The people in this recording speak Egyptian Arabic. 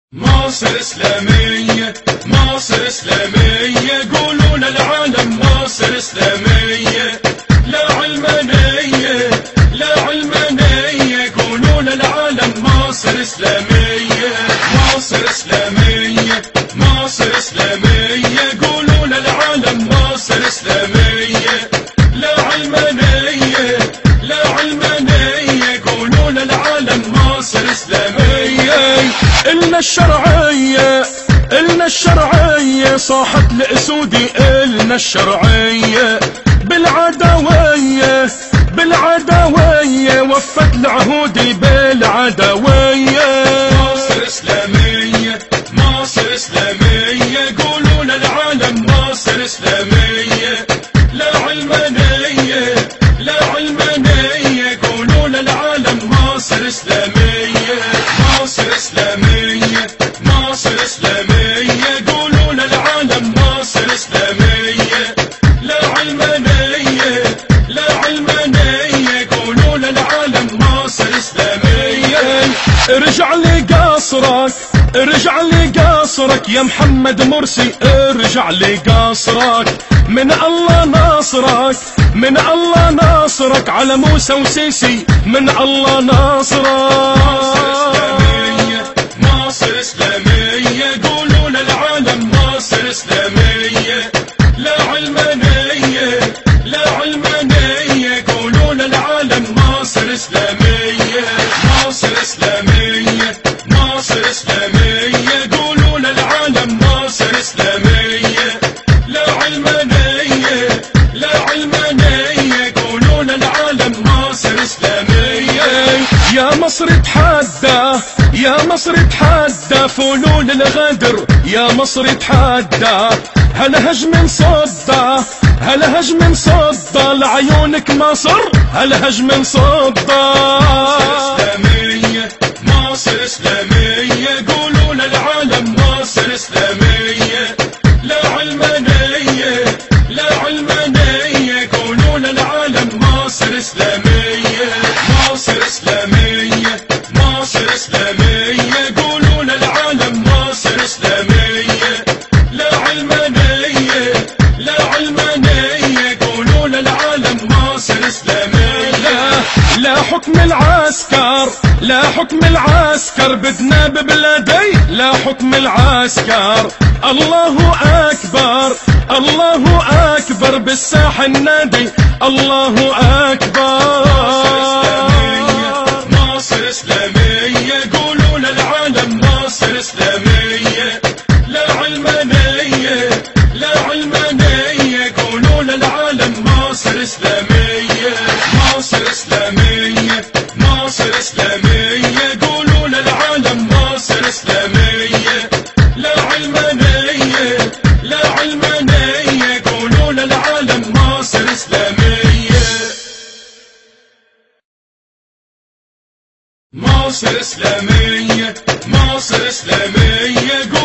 مصر إسلامية مصر إسلامية قولوا للعالم مصر إسلامية لا علمانية لا علمانية قولوا للعالم مصر إسلامية مصر إسلامية مصر إسلامية قولوا للعالم مصر إسلامية لا علمانية لا علمانية قولوا للعالم مصر إسلامية إلنا الشرعية إلنا الشرعية صاحت الأسودي إلنا الشرعية بالعدوية بالعدوية وفت العهودي بالعدوية مصر إسلامية مصر إسلامية قولوا للعالم مصر إسلامية لا علمانية لا علمانية قولوا للعالم مصر إسلامية مصر إسلامية مصر إسلامية قولوا للعالم مصر إسلامية لا علمانية لا علمانية قولوا للعالم مصر إسلامية ارجع لي قصرك ارجع لي قصرك يا محمد مرسي ارجع لي قصرك من الله ناصرك من الله ناصرك على موسى وسيسي من الله ناصرك مصر إسلامية قولوا للعالم مصر إسلامية لا علمانية لا علمانية قولوا للعالم مصر إسلامية مصر إسلامية مصر إسلامية قولوا للعالم مصر إسلامية لا علمانية لا علمانية قولوا للعالم مصر إسلامية يا مصر تحدى يا مصر تحدى فلول الغدر يا مصر تحدى هل هجم صدى هل هجم صدى لعيونك مصر هل هجم صدى إسلامية مصر إسلامية قولوا للعالم مصر إسلامية لا علمانية لا علمانية قولوا للعالم مصر إسلامية مصر إسلامية مصر إسلامية قولوا للعالم مصر إسلامية لا علمانية لا علمانية قولوا للعالم مصر إسلامية لا حكم العسكر لا حكم العسكر بدنا ببلادي لا حكم العسكر الله أكبر الله أكبر بالساحة النادي الله أكبر مصر إسلامية قولوا للعالم مصر إسلامية لا علمانية لا علمانية قولوا للعالم مصر إسلامية مصر إسلامية مصر إسلامية قولوا للعالم مصر إسلامية لا علمانية لا علمانية قولوا للعالم مصر إسلامية مصر إسلامية مصر إسلامية